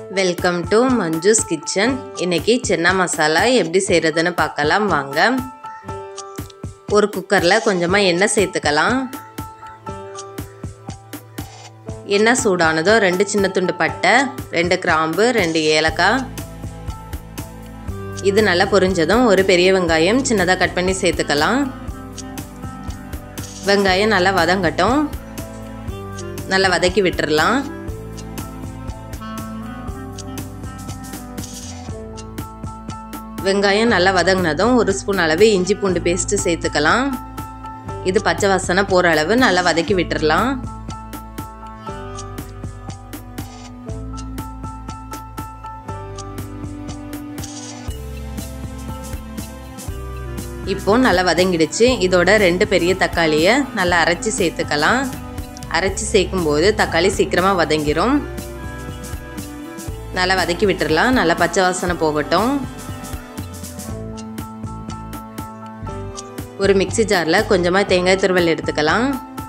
welcome to Manju's kitchen இன்னைக்கு சென்னா மசாலா எப்படி செய்கிறதுன்னு பார்க்கலாம் வாங்க ஒரு குக்கரில் கொஞ்சமாக எண்ணெய் சேர்த்துக்கலாம் எண்ணெய் சூடானதோ ரெண்டு சின்ன துண்டு பட்டை ரெண்டு கிராம்பு ரெண்டு ஏலக்காய் இது நல்லா பொரிஞ்சதும் ஒரு பெரிய வெங்காயம் சின்னதாக கட் பண்ணி சேர்த்துக்கலாம் வெங்காயம் நல்லா வதங்கட்டும் நல்லா வதக்கி விட்டுறலாம் வெங்காயம் நல்லா வதங்கினதும் ஒரு ஸ்பூன் அளவு இஞ்சி பூண்டு பேஸ்ட்டு சேர்த்துக்கலாம் இது பச்சை வாசனை போகிற அளவு நல்லா வதக்கி விட்டுறலாம் இப்போ நல்லா வதங்கிடுச்சு இதோட ரெண்டு பெரிய தக்காளியை நல்லா அரைச்சி சேர்த்துக்கலாம் அரைச்சி சேர்க்கும் போது தக்காளி சீக்கிரமாக வதங்கிரும் நல்லா வதக்கி விட்டுறலாம் நல்லா பச்சை வாசனை போகட்டும் ஒரு மிக்சி ஜாரில் கொஞ்சமாக தேங்காய் துருவல் எடுத்துக்கலாம்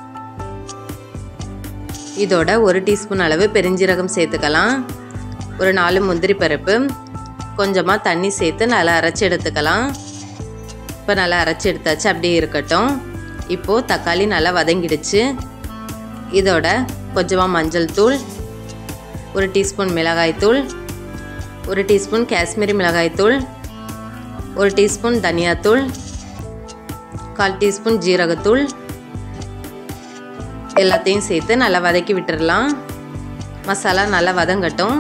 இதோட ஒரு டீஸ்பூன் அளவு பெருஞ்சீரகம் சேர்த்துக்கலாம் ஒரு நாலு முந்திரி பருப்பு கொஞ்சமாக தண்ணி சேர்த்து நல்லா அரைச்சி எடுத்துக்கலாம் இப்போ நல்லா அரைச்சி எடுத்தாச்சு அப்படியே இருக்கட்டும் இப்போது தக்காளி நல்லா வதங்கிடுச்சு இதோட கொஞ்சமாக மஞ்சள் தூள் ஒரு டீஸ்பூன் மிளகாய்த்தூள் ஒரு டீஸ்பூன் காஷ்மீரி மிளகாய்த்தூள் ஒரு டீஸ்பூன் தனியாத்தூள் கால் டீஸ்பூன் ஜீரகத்தூள் எல்லாத்தையும் சேர்த்து நல்லா வதக்கி விட்டுடலாம் மசாலா நல்லா வதங்கட்டும்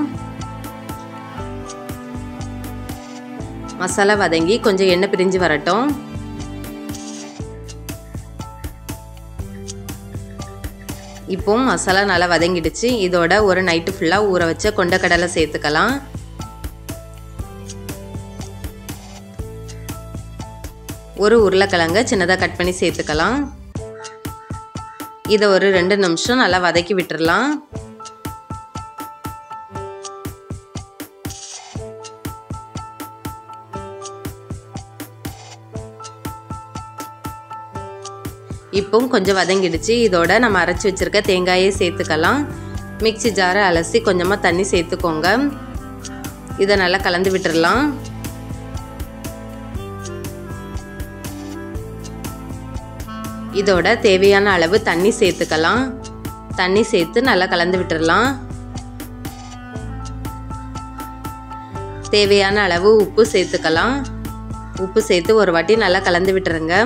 மசாலா வதங்கி கொஞ்சம் எண்ணெய் பிரிஞ்சு வரட்டும் இப்போ மசாலா நல்லா வதங்கிடுச்சு இதோட ஒரு நைட்டு ஃபுல்லாக ஊற வச்ச கொண்டக்கடலை சேர்த்துக்கலாம் ஒரு உருளைக்கிழங்க சின்னதாக கட் பண்ணி சேர்த்துக்கலாம் இதை ஒரு ரெண்டு நிமிஷம் நல்லா வதக்கி விட்டுடலாம் இப்போ கொஞ்சம் வதங்கிடுச்சு இதோட நம்ம அரைச்சி வச்சுருக்க தேங்காயை சேர்த்துக்கலாம் மிக்சி ஜாரை அலசி கொஞ்சமாக தண்ணி சேர்த்துக்கோங்க இதை நல்லா கலந்து விட்டுடலாம் இதோட தேவையான அளவு தண்ணி சேர்த்துக்கலாம் தண்ணி சேர்த்து நல்லா கலந்து விட்டுடலாம் தேவையான அளவு உப்பு சேர்த்துக்கலாம் உப்பு சேர்த்து ஒரு வாட்டி நல்லா கலந்து விட்டுருங்க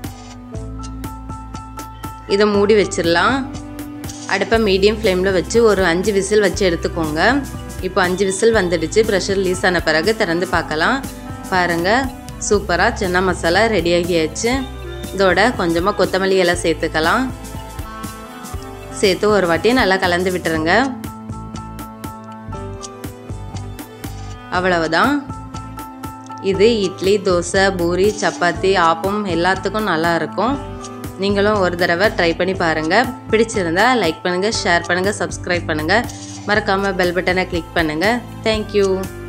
இதை மூடி வச்சிடலாம் அடுப்பை மீடியம் ஃப்ளேமில் வச்சு ஒரு அஞ்சு விசில் வச்சு எடுத்துக்கோங்க இப்போ அஞ்சு விசில் வந்துடுச்சு ப்ரெஷர் ரிலீஸ் ஆன பிறகு திறந்து பார்க்கலாம் பாருங்கள் சூப்பராக சின்ன மசாலா ரெடி ஆகியாச்சு இதோட கொஞ்சமாக கொத்தமல்லி இலை சேர்த்துக்கலாம் சேர்த்து ஒரு வாட்டி நல்லா கலந்து விட்டுருங்க அவ்வளவுதான் இது இட்லி தோசை பூரி சப்பாத்தி ஆப்பம் எல்லாத்துக்கும் நல்லா இருக்கும் நீங்களும் ஒரு தடவை ட்ரை பண்ணி பாருங்கள் பிடிச்சிருந்தா லைக் பண்ணுங்கள் ஷேர் பண்ணுங்கள் சப்ஸ்கிரைப் பண்ணுங்கள் மறக்காமல் பெல் பட்டனை கிளிக் பண்ணுங்கள் தேங்க்யூ